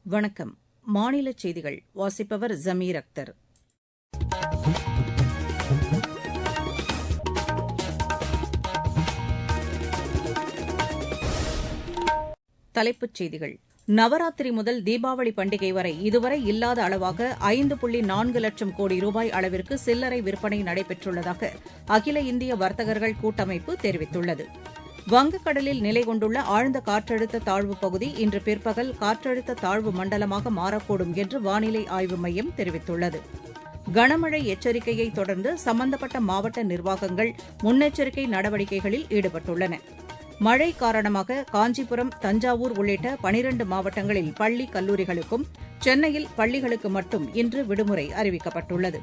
வணக்கம் மாநில செய்திகள் வாசிப்பவர் ஜமீர் அக்தர் தலைப்புச் செய்திகள் நவராத்திரி முதல் தீபாவளி பண்டிகை வரை இதுவரை இல்லாத அளவாக ஐந்து புள்ளி நான்கு லட்சம் கோடி ரூபாய் அளவிற்கு சில்லறை விற்பனை நடைபெற்றுள்ளதாக அகில இந்திய வர்த்தகர்கள் கூட்டமைப்பு தெரிவித்துள்ளது வங்கக்கடலில் நிலை கொண்டுள்ள ஆழ்ந்த காற்றழுத்த தாழ்வுப் பகுதி இன்று பிற்பகல் காற்றழுத்த தாழ்வு மண்டலமாக மாறக்கூடும் என்று வானிலை ஆய்வு மையம் தெரிவித்துள்ளது கனமழை எச்சரிக்கையை தொடர்ந்து சம்பந்தப்பட்ட மாவட்ட நிர்வாகங்கள் முன்னெச்சரிக்கை நடவடிக்கைகளில் ஈடுபட்டுள்ளன மழை காரணமாக காஞ்சிபுரம் தஞ்சாவூர் உள்ளிட்ட பனிரண்டு மாவட்டங்களில் பள்ளி கல்லூரிகளுக்கும் சென்னையில் பள்ளிகளுக்கு மட்டும் இன்று விடுமுறை அறிவிக்கப்பட்டுள்ளது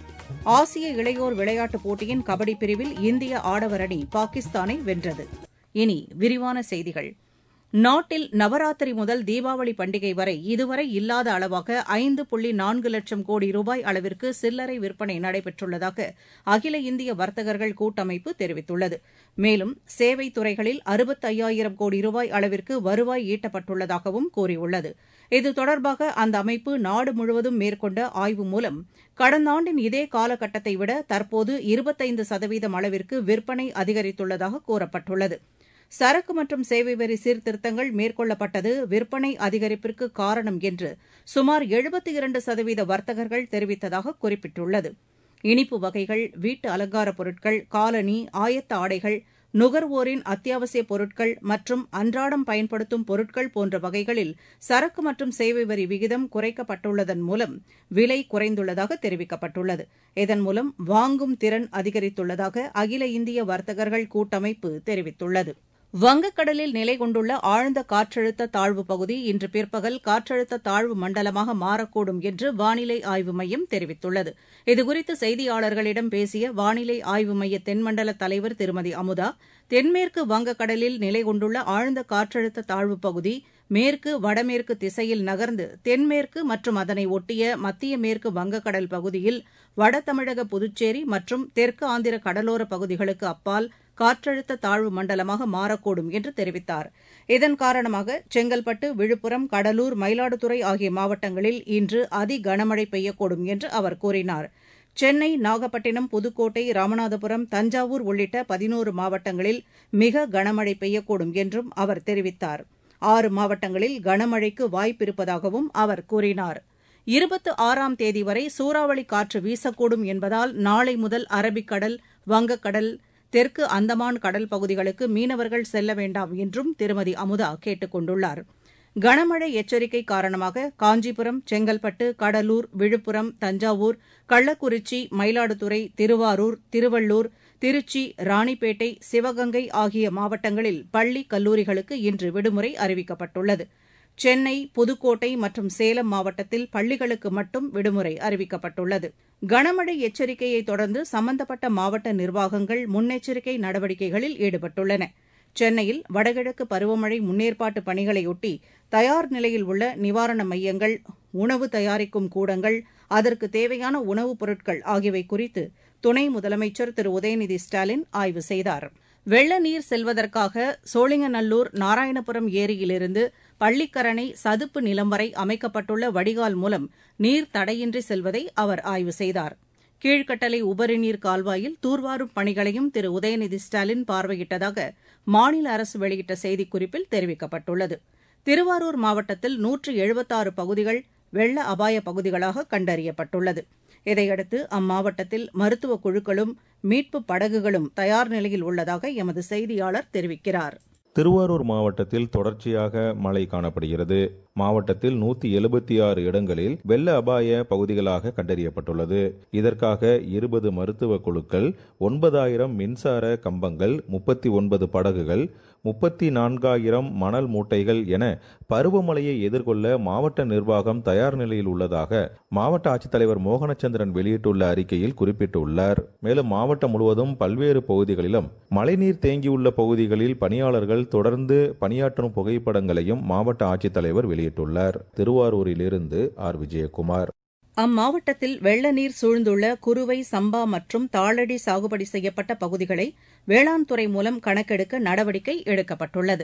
ஆசிய இளையோர் விளையாட்டுப் போட்டியின் கபடி பிரிவில் இந்திய ஆடவர் அணி பாகிஸ்தானை வென்றது இனி விரிவான செய்திகள் நாட்டில் நவராத்திரி முதல் தீபாவளி பண்டிகை வரை இதுவரை இல்லாத அளவாக ஐந்து புள்ளி நான்கு லட்சம் கோடி ரூபாய் அளவிற்கு சில்லறை விற்பனை நடைபெற்றுள்ளதாக அகில இந்திய வர்த்தகர்கள் கூட்டமைப்பு தெரிவித்துள்ளது மேலும் சேவைத் துறைகளில் அறுபத்தையாயிரம் கோடி ரூபாய் அளவிற்கு வருவாய் ஈட்டப்பட்டுள்ளதாகவும் கூறியுள்ளது இது தொடர்பாக அந்த அமைப்பு நாடு முழுவதும் மேற்கொண்ட ஆய்வு மூலம் கடந்த ஆண்டின் இதே காலகட்டத்தை விட தற்போது இருபத்தைந்து சதவீதம் அளவிற்கு விற்பனை அதிகரித்துள்ளதாக கூறப்பட்டுள்ளது சரக்கு மற்றும் சேவை வரி சீர்திருத்தங்கள் மேற்கொள்ளப்பட்டது விற்பனை அதிகரிப்பிற்கு காரணம் என்று சுமார் எழுபத்தி இரண்டு சதவீத வர்த்தகர்கள் தெரிவித்ததாக குறிப்பிட்டுள்ளது இனிப்பு வகைகள் வீட்டு அலங்காரப் பொருட்கள் காலணி ஆயத்த ஆடைகள் நுகர்வோரின் அத்தியாவசிய பொருட்கள் மற்றும் அன்றாடம் பயன்படுத்தும் பொருட்கள் போன்ற வகைகளில் சரக்கு மற்றும் சேவை வரி விகிதம் குறைக்கப்பட்டுள்ளதன் மூலம் விலை குறைந்துள்ளதாக தெரிவிக்கப்பட்டுள்ளது இதன் மூலம் வாங்கும் திறன் அதிகரித்துள்ளதாக அகில இந்திய வர்த்தகர்கள் கூட்டமைப்பு தெரிவித்துள்ளது வங்கக்கடலில் நிலை கொண்டுள்ள ஆழ்ந்த காற்றழுத்த தாழ்வு பகுதி இன்று பிற்பகல் காற்றழுத்த தாழ்வு மண்டலமாக மாறக்கூடும் என்று வானிலை ஆய்வு மையம் தெரிவித்துள்ளது இதுகுறித்து செய்தியாளர்களிடம் பேசிய வானிலை ஆய்வு மைய தென்மண்டல தலைவர் திருமதி அமுதா தென்மேற்கு வங்கக்கடலில் நிலை கொண்டுள்ள ஆழ்ந்த காற்றழுத்த தாழ்வு பகுதி மேற்கு வடமேற்கு திசையில் நகர்ந்து தென்மேற்கு மற்றும் அதனை ஒட்டிய மத்திய மேற்கு வங்கக்கடல் பகுதியில் வட தமிழக புதுச்சேரி மற்றும் தெற்கு ஆந்திர கடலோர பகுதிகளுக்கு அப்பால் காற்றழுத்த தாழ்வு மண்டலமாக மாறக்கூடும் என்று தெரிவித்தார் இதன் காரணமாக செங்கல்பட்டு விழுப்புரம் கடலூர் மயிலாடுதுறை ஆகிய மாவட்டங்களில் இன்று அதி கனமழை பெய்யக்கூடும் என்று அவர் கூறினார் சென்னை நாகப்பட்டினம் புதுக்கோட்டை ராமநாதபுரம் தஞ்சாவூர் உள்ளிட்ட பதினோரு மாவட்டங்களில் மிக கனமழை பெய்யக்கூடும் என்றும் அவர் தெரிவித்தார் ஆறு மாவட்டங்களில் கனமழைக்கு வாய்ப்பிருப்பதாகவும் அவர் கூறினார் இருபத்து ஆறாம் தேதி வரை சூறாவளி காற்று வீசக்கூடும் என்பதால் நாளை முதல் அரபிக்கடல் வங்கக்கடல் தெற்கு அந்தமான் கடல் பகுதிகளுக்கு மீனவர்கள் செல்ல வேண்டாம் என்றும் திருமதி அமுதா கேட்டுக் கொண்டுள்ளார் கனமழை எச்சரிக்கை காரணமாக காஞ்சிபுரம் செங்கல்பட்டு கடலூர் விழுப்புரம் தஞ்சாவூர் கள்ளக்குறிச்சி மயிலாடுதுறை திருவாரூர் திருவள்ளூர் திருச்சி ராணிப்பேட்டை சிவகங்கை ஆகிய மாவட்டங்களில் பள்ளி கல்லூரிகளுக்கு இன்று விடுமுறை அறிவிக்கப்பட்டுள்ளது சென்னை புதுக்கோட்டை மற்றும் சேலம் மாவட்டத்தில் பள்ளிகளுக்கு மட்டும் விடுமுறை அறிவிக்கப்பட்டுள்ளது கனமழை எச்சரிக்கையை தொடர்ந்து சம்பந்தப்பட்ட மாவட்ட நிர்வாகங்கள் முன்னெச்சரிக்கை நடவடிக்கைகளில் ஈடுபட்டுள்ளன சென்னையில் வடகிழக்கு பருவமழை முன்னேற்பாட்டு பணிகளையொட்டி தயார் நிலையில் உள்ள நிவாரண மையங்கள் உணவு தயாரிக்கும் கூடங்கள் அதற்கு தேவையான உணவுப் பொருட்கள் ஆகியவை குறித்து துணை முதலமைச்சர் திரு உதயநிதி ஸ்டாலின் ஆய்வு செய்தார் வெள்ள நீர் செல்வதற்காக சோழிங்கநல்லூர் நாராயணபுரம் ஏரியிலிருந்து பள்ளிக்கரணை சதுப்பு நிலம் வரை அமைக்கப்பட்டுள்ள வடிகால் மூலம் நீர் தடையின்றி செல்வதை அவர் ஆய்வு செய்தார் கீழ்கட்டளை உபரிநீர் கால்வாயில் தூர்வாரும் பணிகளையும் திரு உதயநிதி ஸ்டாலின் பார்வையிட்டதாக மாநில அரசு வெளியிட்ட செய்திக்குறிப்பில் தெரிவிக்கப்பட்டுள்ளது திருவாரூர் மாவட்டத்தில் நூற்று எழுபத்தாறு பகுதிகள் வெள்ள அபாய பகுதிகளாக கண்டறியப்பட்டுள்ளது இதையடுத்து அம்மாவட்டத்தில் மருத்துவக் குழுக்களும் மீட்புப் படகுகளும் தயார் நிலையில் உள்ளதாக எமது செய்தியாளர் தெரிவிக்கிறார் திருவாரூர் மாவட்டத்தில் தொடர்ச்சியாக மழை காணப்படுகிறது மாவட்டத்தில் நூத்தி எழுபத்தி ஆறு இடங்களில் வெள்ள அபாய பகுதிகளாக கண்டறியப்பட்டுள்ளது இதற்காக இருபது மருத்துவ குழுக்கள் ஒன்பதாயிரம் மின்சார கம்பங்கள் முப்பத்தி ஒன்பது படகுகள் முப்பத்தி நான்காயிரம் மணல் மூட்டைகள் என பருவமழையை எதிர்கொள்ள மாவட்ட நிர்வாகம் தயார் நிலையில் உள்ளதாக மாவட்ட ஆட்சித்தலைவர் மோகனச்சந்திரன் வெளியிட்டுள்ள அறிக்கையில் குறிப்பிட்டுள்ளார் மேலும் மாவட்டம் முழுவதும் பல்வேறு பகுதிகளிலும் மழைநீர் தேங்கியுள்ள பகுதிகளில் பணியாளர்கள் தொடர்ந்து பணியாற்றும் புகைப்படங்களையும் மாவட்ட ஆட்சித்தலைவர் வெளியிட்டுள்ளார் திருவாரூரிலிருந்து ஆர் விஜயகுமார் அம்மாவட்டத்தில் வெள்ள நீர் சூழ்ந்துள்ள குறுவை சம்பா மற்றும் தாளடி சாகுபடி செய்யப்பட்ட பகுதிகளை வேளாண் துறை மூலம் கணக்கெடுக்க நடவடிக்கை எடுக்கப்பட்டுள்ளது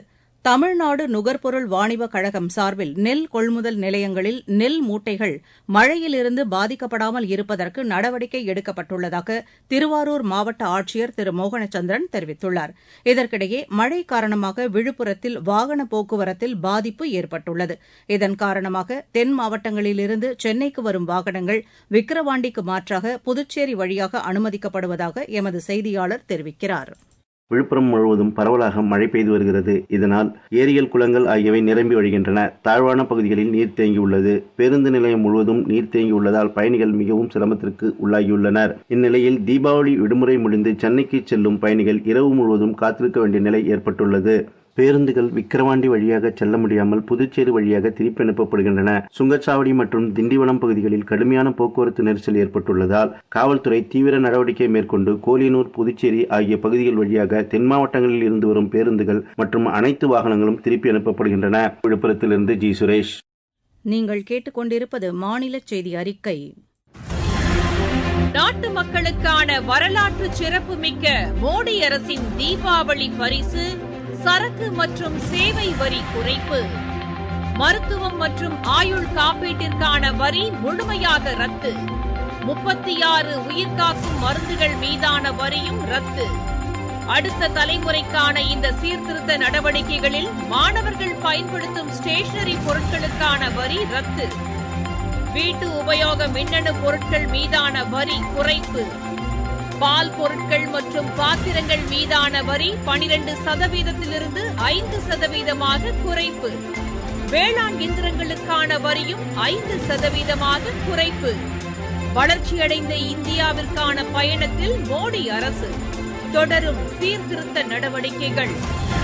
தமிழ்நாடு நுகர்பொருள் வாணிபக் கழகம் சார்பில் நெல் கொள்முதல் நிலையங்களில் நெல் மூட்டைகள் மழையிலிருந்து பாதிக்கப்படாமல் இருப்பதற்கு நடவடிக்கை எடுக்கப்பட்டுள்ளதாக திருவாரூர் மாவட்ட ஆட்சியர் திரு மோகனச்சந்திரன் தெரிவித்துள்ளார் இதற்கிடையே மழை காரணமாக விழுப்புரத்தில் வாகன போக்குவரத்தில் பாதிப்பு ஏற்பட்டுள்ளது இதன் காரணமாக தென் மாவட்டங்களிலிருந்து சென்னைக்கு வரும் வாகனங்கள் விக்கிரவாண்டிக்கு மாற்றாக புதுச்சேரி வழியாக அனுமதிக்கப்படுவதாக எமது செய்தியாளர் தெரிவிக்கிறார் விழுப்புரம் முழுவதும் பரவலாக மழை பெய்து வருகிறது இதனால் ஏரிகள் குளங்கள் ஆகியவை நிரம்பி வழிகின்றன தாழ்வான பகுதிகளில் நீர் தேங்கியுள்ளது பேருந்து நிலையம் முழுவதும் நீர் தேங்கியுள்ளதால் பயணிகள் மிகவும் சிரமத்திற்கு உள்ளாகியுள்ளனர் இந்நிலையில் தீபாவளி விடுமுறை முடிந்து சென்னைக்கு செல்லும் பயணிகள் இரவு முழுவதும் காத்திருக்க வேண்டிய நிலை ஏற்பட்டுள்ளது பேருந்துகள் விக்கிரவாண்டி வழியாக செல்ல முடியாமல் புதுச்சேரி வழியாக திருப்பி அனுப்பப்படுகின்றன சுங்கச்சாவடி மற்றும் திண்டிவனம் பகுதிகளில் கடுமையான போக்குவரத்து நெரிசல் ஏற்பட்டுள்ளதால் காவல்துறை தீவிர நடவடிக்கை மேற்கொண்டு கோலியனூர் புதுச்சேரி ஆகிய பகுதிகள் வழியாக தென் மாவட்டங்களில் இருந்து வரும் பேருந்துகள் மற்றும் அனைத்து வாகனங்களும் திருப்பி அனுப்பப்படுகின்றன விழுப்புரத்திலிருந்து ஜி சுரேஷ் நீங்கள் கேட்டுக்கொண்டிருப்பது மாநில செய்தி அறிக்கை நாட்டு மக்களுக்கான வரலாற்று சிறப்புமிக்க மோடி அரசின் தீபாவளி பரிசு சரக்கு மற்றும் சேவை வரி குறைப்பு மருத்துவம் மற்றும் ஆயுள் காப்பீட்டிற்கான வரி முழுமையாக ரத்து முப்பத்தி ஆறு உயிர்காக்கும் மருந்துகள் மீதான வரியும் ரத்து அடுத்த தலைமுறைக்கான இந்த சீர்திருத்த நடவடிக்கைகளில் மாணவர்கள் பயன்படுத்தும் ஸ்டேஷனரி பொருட்களுக்கான வரி ரத்து வீட்டு உபயோக மின்னணு பொருட்கள் மீதான வரி குறைப்பு பால் பொருட்கள் மற்றும் பாத்திரங்கள் மீதான வரி பனிரெண்டு சதவீதத்திலிருந்து ஐந்து சதவீதமாக குறைப்பு வேளாண் இயந்திரங்களுக்கான வரியும் ஐந்து சதவீதமாக குறைப்பு வளர்ச்சியடைந்த இந்தியாவிற்கான பயணத்தில் மோடி அரசு தொடரும் சீர்திருத்த நடவடிக்கைகள்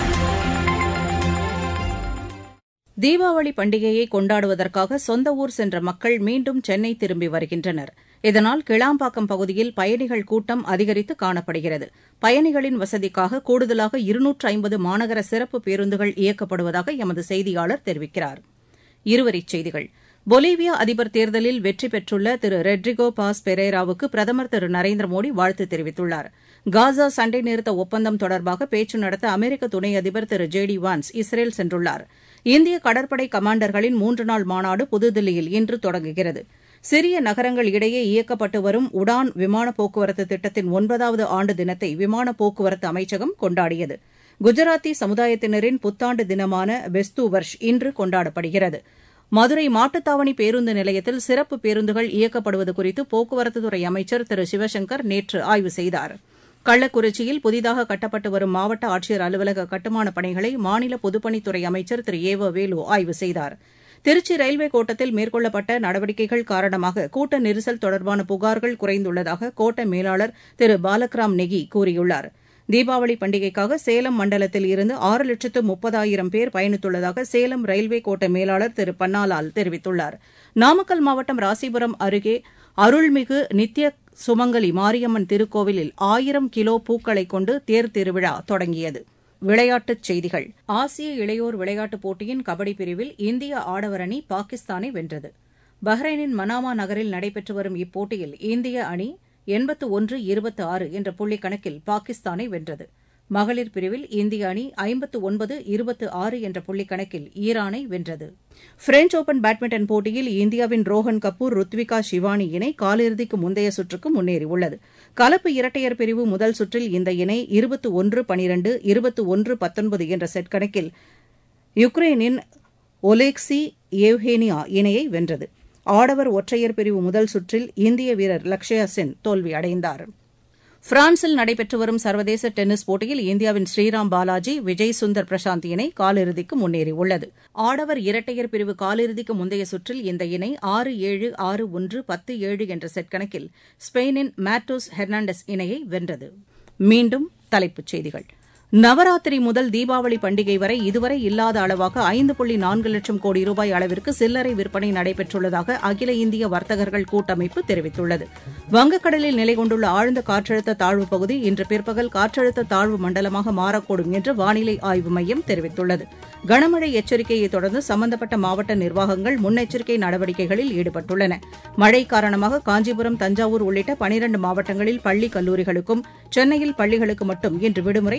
தீபாவளி பண்டிகையை கொண்டாடுவதற்காக சொந்த ஊர் சென்ற மக்கள் மீண்டும் சென்னை திரும்பி வருகின்றனர் இதனால் கிளாம்பாக்கம் பகுதியில் பயணிகள் கூட்டம் அதிகரித்து காணப்படுகிறது பயணிகளின் வசதிக்காக கூடுதலாக இருநூற்று ஐம்பது மாநகர சிறப்பு பேருந்துகள் இயக்கப்படுவதாக எமது செய்தியாளர் தெரிவிக்கிறார் இருவரிச் செய்திகள் பொலிவியா அதிபர் தேர்தலில் வெற்றி பெற்றுள்ள திரு ரெட்ரிகோ பாஸ் பெரேராவுக்கு பிரதமர் திரு நரேந்திர மோடி வாழ்த்து தெரிவித்துள்ளார் காசா சண்டை நிறுத்த ஒப்பந்தம் தொடர்பாக பேச்சு நடத்த அமெரிக்க துணை அதிபர் திரு ஜே டி வான்ஸ் இஸ்ரேல் சென்றுள்ளார் இந்திய கடற்படை கமாண்டர்களின் மூன்று நாள் மாநாடு புதுதில்லியில் இன்று தொடங்குகிறது சிறிய நகரங்கள் இடையே இயக்கப்பட்டு வரும் உடான் விமான போக்குவரத்து திட்டத்தின் ஒன்பதாவது ஆண்டு தினத்தை விமான போக்குவரத்து அமைச்சகம் கொண்டாடியது குஜராத்தி சமுதாயத்தினரின் புத்தாண்டு தினமான பெஸ்து வர்ஷ் இன்று கொண்டாடப்படுகிறது மதுரை மாட்டுத்தாவணி பேருந்து நிலையத்தில் சிறப்பு பேருந்துகள் இயக்கப்படுவது குறித்து போக்குவரத்துத்துறை அமைச்சர் திரு சிவசங்கர் நேற்று ஆய்வு செய்தார் கள்ளக்குறிச்சியில் புதிதாக கட்டப்பட்டு வரும் மாவட்ட ஆட்சியர் அலுவலக கட்டுமானப் பணிகளை மாநில பொதுப்பணித்துறை அமைச்சர் திரு ஏ வ வேலு ஆய்வு செய்தார் திருச்சி ரயில்வே கோட்டத்தில் மேற்கொள்ளப்பட்ட நடவடிக்கைகள் காரணமாக கூட்ட நெரிசல் தொடர்பான புகார்கள் குறைந்துள்ளதாக கோட்ட மேலாளர் திரு பாலக்ராம் நெகி கூறியுள்ளார் தீபாவளி பண்டிகைக்காக சேலம் மண்டலத்தில் இருந்து ஆறு லட்சத்து முப்பதாயிரம் பேர் பயணித்துள்ளதாக சேலம் ரயில்வே கோட்ட மேலாளர் திரு பன்னாலால் தெரிவித்துள்ளார் நாமக்கல் மாவட்டம் ராசிபுரம் அருகே அருள்மிகு நித்ய சுமங்கலி மாரியம்மன் திருக்கோவிலில் ஆயிரம் கிலோ பூக்களை கொண்டு தேர் திருவிழா தொடங்கியது விளையாட்டுச் செய்திகள் ஆசிய இளையோர் விளையாட்டுப் போட்டியின் கபடி பிரிவில் இந்திய ஆடவர் அணி பாகிஸ்தானை வென்றது பஹ்ரைனின் மனாமா நகரில் நடைபெற்று வரும் இப்போட்டியில் இந்திய அணி எண்பத்து ஒன்று இருபத்து ஆறு என்ற புள்ளிக் கணக்கில் பாகிஸ்தானை வென்றது மகளிர் பிரிவில் இந்திய அணி ஐம்பத்து ஒன்பது இருபத்து ஆறு என்ற புள்ளிக் கணக்கில் ஈரானை வென்றது பிரெஞ்ச் ஒபன் பேட்மிண்டன் போட்டியில் இந்தியாவின் ரோஹன் கபூர் ருத்விகா ஷிவானி இணை காலிறுதிக்கு முந்தைய சுற்றுக்கு முன்னேறியுள்ளது கலப்பு இரட்டையர் பிரிவு முதல் சுற்றில் இந்த இணை இருபத்து ஒன்று பனிரண்டு இருபத்து ஒன்று பத்தொன்பது என்ற செட் கணக்கில் யுக்ரைனின் ஒலேக்சி ஏவ்ஹேனியா இணையை வென்றது ஆடவர் ஒற்றையர் பிரிவு முதல் சுற்றில் இந்திய வீரர் லக்ஷயா சென் தோல்வியடைந்தார் பிரான்சில் நடைபெற்று வரும் சர்வதேச டென்னிஸ் போட்டியில் இந்தியாவின் ஸ்ரீராம் பாலாஜி விஜய் சுந்தர் பிரசாந்த் இணை காலிறுதிக்கு முன்னேறியுள்ளது ஆடவர் இரட்டையர் பிரிவு காலிறுதிக்கு முந்தைய சுற்றில் இந்த இணை ஆறு ஏழு ஆறு ஒன்று பத்து ஏழு என்ற செட் கணக்கில் ஸ்பெயினின் மேட்டோஸ் ஹெர்னாண்டஸ் இணையை வென்றது மீண்டும் தலைப்புச் செய்திகள் நவராத்திரி முதல் தீபாவளி பண்டிகை வரை இதுவரை இல்லாத அளவாக ஐந்து புள்ளி நான்கு லட்சம் கோடி ரூபாய் அளவிற்கு சில்லறை விற்பனை நடைபெற்றுள்ளதாக அகில இந்திய வர்த்தகர்கள் கூட்டமைப்பு தெரிவித்துள்ளது வங்கக்கடலில் நிலை கொண்டுள்ள ஆழ்ந்த காற்றழுத்த தாழ்வு பகுதி இன்று பிற்பகல் காற்றழுத்த தாழ்வு மண்டலமாக மாறக்கூடும் என்று வானிலை ஆய்வு மையம் தெரிவித்துள்ளது கனமழை எச்சரிக்கையை தொடர்ந்து சம்பந்தப்பட்ட மாவட்ட நிர்வாகங்கள் முன்னெச்சரிக்கை நடவடிக்கைகளில் ஈடுபட்டுள்ளன மழை காரணமாக காஞ்சிபுரம் தஞ்சாவூர் உள்ளிட்ட பனிரண்டு மாவட்டங்களில் பள்ளி கல்லூரிகளுக்கும் சென்னையில் பள்ளிகளுக்கு மட்டும் இன்று விடுமுறை அறிவிக்கப்பட்டுள்ளது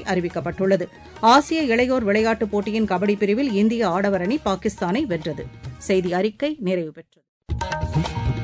அறிவிக்கப்பட்டுள்ளது ஆசிய இளையோர் விளையாட்டுப் போட்டியின் கபடி பிரிவில் இந்திய ஆடவர் அணி பாகிஸ்தானை வென்றது செய்தி அறிக்கை நிறைவு பெற்றது